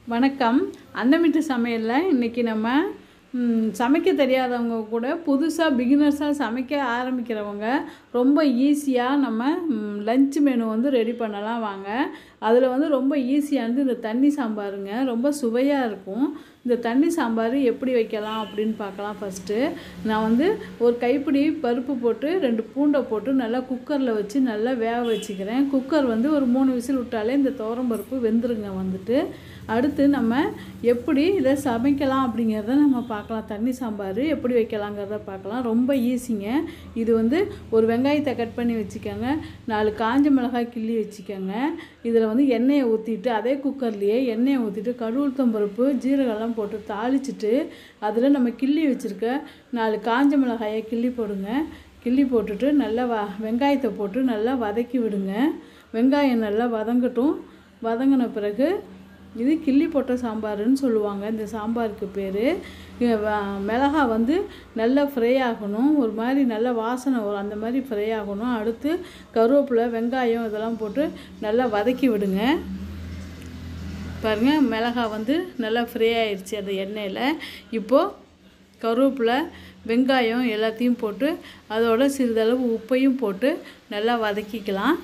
வணக்கம் அன்னமிட்டு சமையலில் இன்றைக்கி நம்ம ம், சமைக்க தெரியாதவங்க கூட புதுசாக பிகினர்ஸாக சமைக்க ஆரம்பிக்கிறவங்க ரொம்ப ஈஸியாக நம்ம லஞ்ச் மெனு வந்து ரெடி பண்ணலாம் வாங்க அதில் வந்து ரொம்ப ஈஸியானது இந்த தண்ணி சாம்பாருங்க ரொம்ப சுவையாக இருக்கும் இந்த தண்ணி சாம்பார் எப்படி வைக்கலாம் அப்படின்னு பார்க்கலாம் ஃபஸ்ட்டு நான் வந்து ஒரு கைப்பிடி பருப்பு போட்டு ரெண்டு பூண்டை போட்டு நல்லா குக்கரில் வச்சு நல்லா வேக வச்சுக்கிறேன் குக்கர் வந்து ஒரு மூணு விசில் விட்டாலே இந்த துவரம் பருப்பு வெந்துருங்க வந்துட்டு அடுத்து நம்ம எப்படி இதை சமைக்கலாம் அப்படிங்கிறத நம்ம பார்க்கலாம் தண்ணி சாம்பார் எப்படி வைக்கலாங்கிறத பார்க்கலாம் ரொம்ப ஈஸிங்க இது வந்து ஒரு வெங்காயத்தை கட் பண்ணி வச்சுக்கோங்க நாலு காஞ்ச மிளகாய் கிள்ளி வச்சுக்கோங்க இதில் வந்து எண்ணெயை ஊற்றிட்டு அதே குக்கர்லேயே எண்ணெயை ஊற்றிட்டு கடுகுளுத்தம் பருப்பு ஜீரகம்லாம் போட்டு தாளிச்சிட்டு அதில் நம்ம கிள்ளி வச்சுருக்க நாலு காஞ்ச மிளகாயை கிள்ளி போடுங்க கிள்ளி போட்டுட்டு நல்லா வ வெங்காயத்தை போட்டு நல்லா வதக்கி விடுங்க வெங்காயம் நல்லா வதங்கட்டும் வதங்கின பிறகு இது கிள்ளி போட்ட சாம்பாருன்னு சொல்லுவாங்க இந்த சாம்பாருக்கு பேர் மிளகா வந்து நல்லா ஃப்ரை ஆகணும் ஒரு மாதிரி நல்ல வாசனை வரும் அந்த மாதிரி ஃப்ரை ஆகணும் அடுத்து கருவேப்பிலை வெங்காயம் இதெல்லாம் போட்டு நல்லா வதக்கி விடுங்க பாருங்கள் மிளகா வந்து நல்லா ஃப்ரை ஆயிடுச்சு அந்த எண்ணெயில் இப்போது கருவேப்பிலை வெங்காயம் எல்லாத்தையும் போட்டு அதோட சிறிதளவு உப்பையும் போட்டு நல்லா வதக்கிக்கலாம்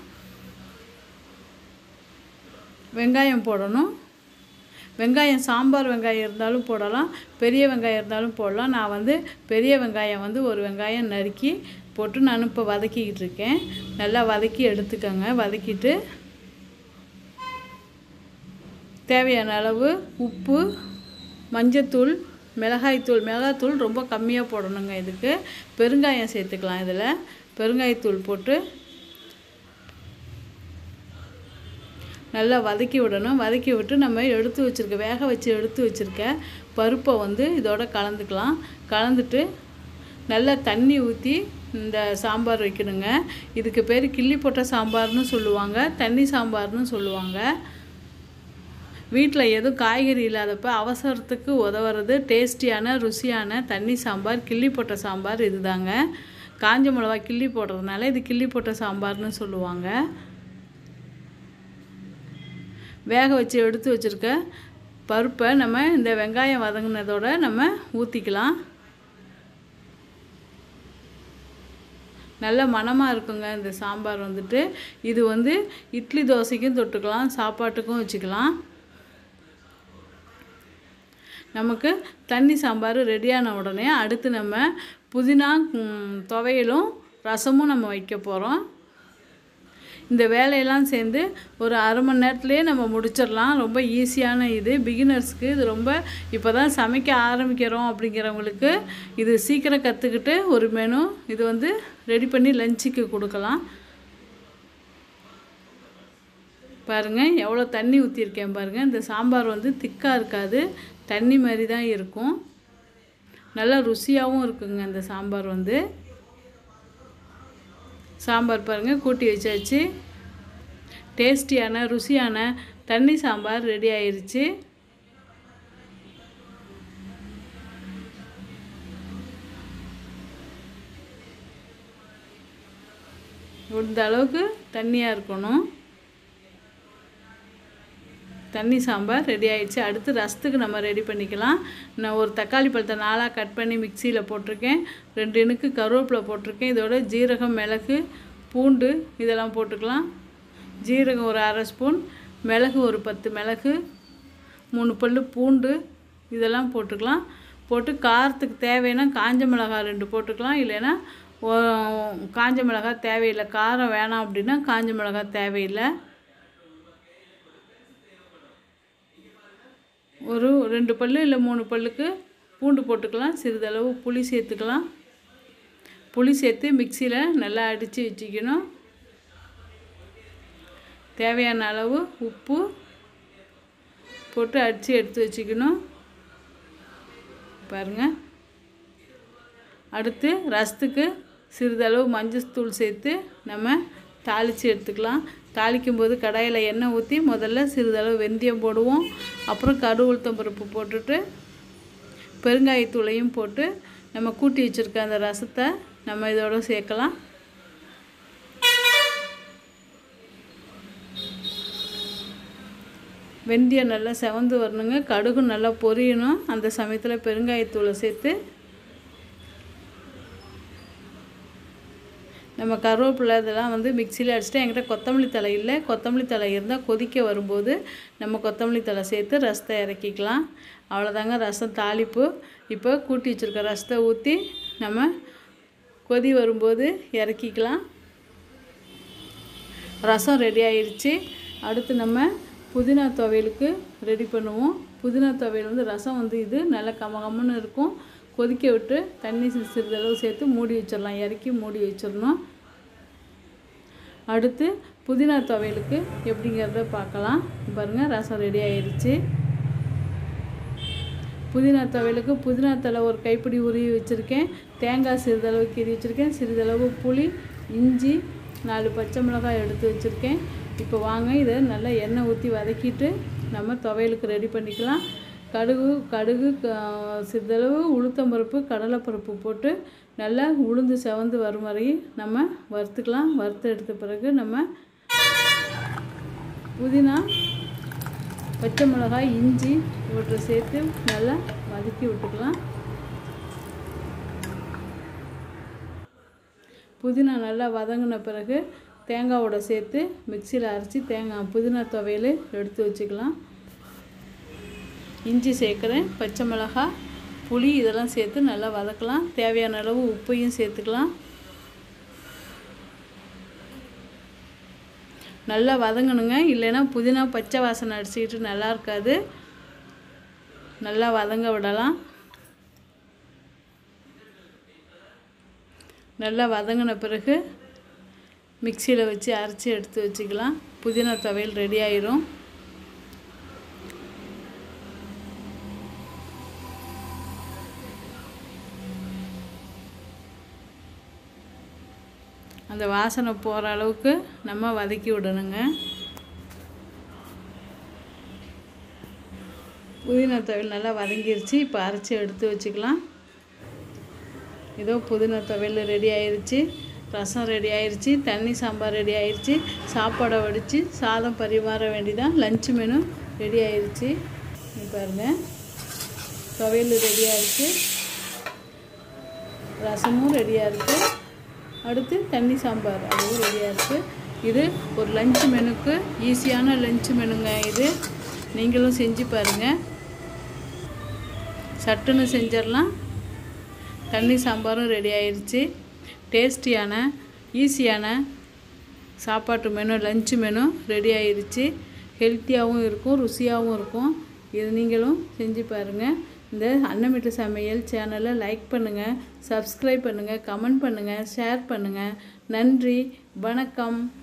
வெங்காயம் போடணும் வெங்காயம் சாம்பார் வெங்காயம் இருந்தாலும் போடலாம் பெரிய வெங்காயம் இருந்தாலும் போடலாம் நான் வந்து பெரிய வெங்காயம் வந்து ஒரு வெங்காயம் நறுக்கி போட்டு நான் இப்போ வதக்கிக்கிட்டு இருக்கேன் நல்லா வதக்கி எடுத்துக்கோங்க வதக்கிட்டு தேவையான அளவு உப்பு மஞ்சத்தூள் மிளகாய்த்தூள் மிளகாய்த்தூள் ரொம்ப கம்மியாக போடணுங்க இதுக்கு பெருங்காயம் சேர்த்துக்கலாம் இதில் பெருங்காயத்தூள் போட்டு நல்லா வதக்கி விடணும் வதக்கி விட்டு நம்ம எடுத்து வச்சுருக்க வேக வச்சு எடுத்து வச்சுருக்க பருப்பை வந்து இதோட கலந்துக்கலாம் கலந்துட்டு நல்லா தண்ணி ஊற்றி இந்த சாம்பார் வைக்கணுங்க இதுக்கு பேர் கிள்ளி போட்ட சாம்பார்னு சொல்லுவாங்க தண்ணி சாம்பார்னு சொல்லுவாங்க வீட்டில் எதுவும் காய்கறி இல்லாதப்ப அவசரத்துக்கு உதவுறது டேஸ்டியான ருசியான தண்ணி சாம்பார் கிள்ளி போட்ட சாம்பார் இதுதாங்க காஞ்ச மிளகா கிள்ளி போடுறதுனால இது கிள்ளி போட்ட சாம்பார்னு சொல்லுவாங்க வேக வச்சு எடுத்து வச்சுருக்க பருப்பை நம்ம இந்த வெங்காயம் வதங்கினதோட நம்ம ஊற்றிக்கலாம் நல்ல மணமாக இருக்குங்க இந்த சாம்பார் வந்துட்டு இது வந்து இட்லி தோசைக்கும் தொட்டுக்கலாம் சாப்பாட்டுக்கும் வச்சுக்கலாம் நமக்கு தண்ணி சாம்பார் ரெடியான உடனே அடுத்து நம்ம புதினா ம், துவையலும் ரசமும் நம்ம வைக்க போகிறோம் இந்த வேலையெல்லாம் சேர்ந்து ஒரு அரை மணி நேரத்துலேயே நம்ம முடிச்சிடலாம் ரொம்ப ஈஸியான இது பிகினர்ஸ்க்கு இது ரொம்ப இப்போ தான் சமைக்க ஆரம்பிக்கிறோம் அப்படிங்கிறவங்களுக்கு இது சீக்கிரம் கற்றுக்கிட்டு ஒரு மெனு இது வந்து ரெடி பண்ணி லஞ்சுக்கு கொடுக்கலாம் பாருங்கள் எவ்வளோ தண்ணி ஊற்றிருக்கேன் பாருங்கள் இந்த சாம்பார் வந்து திக்காக இருக்காது தண்ணி மாதிரி தான் இருக்கும் நல்லா ருசியாகவும் இருக்குங்க இந்த சாம்பார் வந்து சாம்பார் பாருங்கள் கூட்டி வச்சாச்சு டேஸ்டியான ருசியான தண்ணி சாம்பார் ரெடி ஆயிருச்சு இந்த அளவுக்கு தண்ணியாக இருக்கணும் தண்ணி சாம்பார் ரெடி ஆயிடுச்சு அடுத்து ரசத்துக்கு நம்ம ரெடி பண்ணிக்கலாம் நான் ஒரு தக்காளி பழத்தை நாலாக கட் பண்ணி மிக்சியில் போட்டிருக்கேன் ரெண்டு இனுக்கு கருவேப்பிலை போட்டிருக்கேன் இதோட ஜீரகம் மிளகு பூண்டு இதெல்லாம் போட்டுக்கலாம் ஜீரகம் ஒரு அரை ஸ்பூன் மிளகு ஒரு பத்து மிளகு மூணு பல்லு பூண்டு இதெல்லாம் போட்டுக்கலாம் போட்டு காரத்துக்கு தேவைன்னா காஞ்ச மிளகாய் ரெண்டு போட்டுக்கலாம் இல்லைன்னா ஓ- காஞ்ச மிளகாய் தேவையில்லை காரம் வேணாம் அப்படின்னா காஞ்ச மிளகாய் தேவையில்லை ஒரு ரெண்டு பல்லு இல்லை மூணு பல்லுக்கு பூண்டு போட்டுக்கலாம் சிறிதளவு புளி சேர்த்துக்கலாம் புளி சேர்த்து மிக்சியில் நல்லா அடித்து வச்சுக்கணும் தேவையான அளவு உப்பு போட்டு அடித்து எடுத்து வச்சுக்கணும் பாருங்கள் அடுத்து ரசத்துக்கு சிறிதளவு மஞ்சத்தூள் சேர்த்து நம்ம தாளித்து எடுத்துக்கலாம் தாளிக்கும் போது கடாயில் எண்ணெய் ஊற்றி முதல்ல சிறிதளவு வெந்தயம் போடுவோம் அப்புறம் கடுகு உளுத்தம் பருப்பு போட்டுட்டு பெருங்காயத்தூளையும் போட்டு நம்ம கூட்டி வச்சுருக்க அந்த ரசத்தை நம்ம இதோட சேர்க்கலாம் வெந்தயம் நல்லா செவந்து வரணுங்க கடுகு நல்லா பொரியணும் அந்த சமயத்தில் பெருங்காயத்தூளை சேர்த்து நம்ம கருவேப்பிலை இதெல்லாம் வந்து மிக்சியில் அடிச்சுட்டு என்கிட்ட கொத்தமல்லி தழை இல்லை கொத்தமல்லி தழை இருந்தால் கொதிக்க வரும்போது நம்ம கொத்தமல்லி தழை சேர்த்து ரசத்தை இறக்கிக்கலாம் அவ்வளோதாங்க ரசம் தாளிப்பு இப்போ கூட்டி வச்சுருக்க ரசத்தை ஊற்றி நம்ம கொதி வரும்போது இறக்கிக்கலாம் ரசம் ரெடி ஆயிடுச்சு அடுத்து நம்ம புதினா துவையலுக்கு ரெடி பண்ணுவோம் புதினா துவையல் வந்து ரசம் வந்து இது நல்லா கமகமன்னு இருக்கும் கொதிக்க விட்டு தண்ணி சி- சிறிதளவு சேர்த்து மூடி வச்சிடலாம் இறக்கி மூடி வச்சிடணும் அடுத்து புதினா துவையலுக்கு எப்படிங்கிறத பார்க்கலாம் பாருங்கள் ரசம் ரெடி ஆயிடுச்சு புதினா துவையலுக்கு புதினா தலை ஒரு கைப்பிடி உருவி வச்சுருக்கேன் தேங்காய் சிறிதளவு கீறி வச்சுருக்கேன் சிறிதளவு புளி இஞ்சி நாலு பச்சை மிளகாய் எடுத்து வச்சுருக்கேன் இப்போ வாங்க இதை நல்லா எண்ணெய் ஊற்றி வதக்கிட்டு நம்ம துவையலுக்கு ரெடி பண்ணிக்கலாம் கடுகு கடுகு க- சிறிதளவு உளுத்தம்பருப்பு கடலைப்பருப்பு போட்டு நல்லா உளுந்து செவந்து வரும் வரை நம்ம வறுத்துக்கலாம் வறுத்து எடுத்த பிறகு நம்ம புதினா பச்சை மிளகாய் இஞ்சி இவற்றை சேர்த்து நல்லா வதக்கி விட்டுக்கலாம் புதினா நல்லா வதங்கின பிறகு தேங்காவோட சேர்த்து மிக்சியில் அரைச்சி தேங்காய் புதினா துவையல் எடுத்து வச்சுக்கலாம் இஞ்சி சேர்க்குறேன் பச்சை மிளகாய் புளி இதெல்லாம் சேர்த்து நல்லா வதக்கலாம் தேவையான அளவு உப்பையும் சேர்த்துக்கலாம் நல்லா வதங்கணுங்க இல்லைன்னா புதினா பச்சை வாசனை அடிச்சுக்கிட்டு நல்லா இருக்காது நல்லா வதங்க விடலாம் நல்லா வதங்கின பிறகு மிக்சியில் வச்சு அரைச்சி எடுத்து வச்சுக்கலாம் புதினா துவையல் ரெடி ஆயிரும் அந்த வாசனை போகிற அளவுக்கு நம்ம வதக்கி விடணுங்க புதினா துவையல் நல்லா வதங்கிருச்சு இப்போ அரைச்சி எடுத்து வச்சுக்கலாம் இதோ புதினா துவையல் ரெடி ஆயிருச்சு ரசம் ரெடி ஆயிருச்சு தண்ணி சாம்பார் ரெடி ஆயிருச்சு சாப்பாடை வடித்து சாதம் பரிமாற வேண்டிதான் லஞ்ச் மெனு ரெடி ஆயிருச்சு இங்க பாருங்க துவையல் ரெடியாக இருக்குது ரசமும் ரெடியாக இருக்குது அடுத்து தண்ணி சாம்பார் அதுவும் ரெடியாக இருக்குது இது ஒரு லஞ்ச் மெனுக்கு ஈஸியான லஞ்ச் மெனுங்க இது நீங்களும் செஞ்சு பாருங்கள் சட்டுன்னு செஞ்சிடலாம் தண்ணி சாம்பாரும் ரெடி ஆயிருச்சு டேஸ்டியான ஈஸியான சாப்பாட்டு மெனு லஞ்ச் மெனு ரெடி ஆயிருச்சு ஹெல்த்தியாகவும் இருக்கும் ருசியாகவும் இருக்கும் இது நீங்களும் செஞ்சு பாருங்கள் இந்த அன்னமிட்டு சமையல் சேனலை லைக் பண்ணுங்கள் சப்ஸ்கிரைப் பண்ணுங்கள் கமெண்ட் பண்ணுங்கள் ஷேர் பண்ணுங்கள் நன்றி வணக்கம்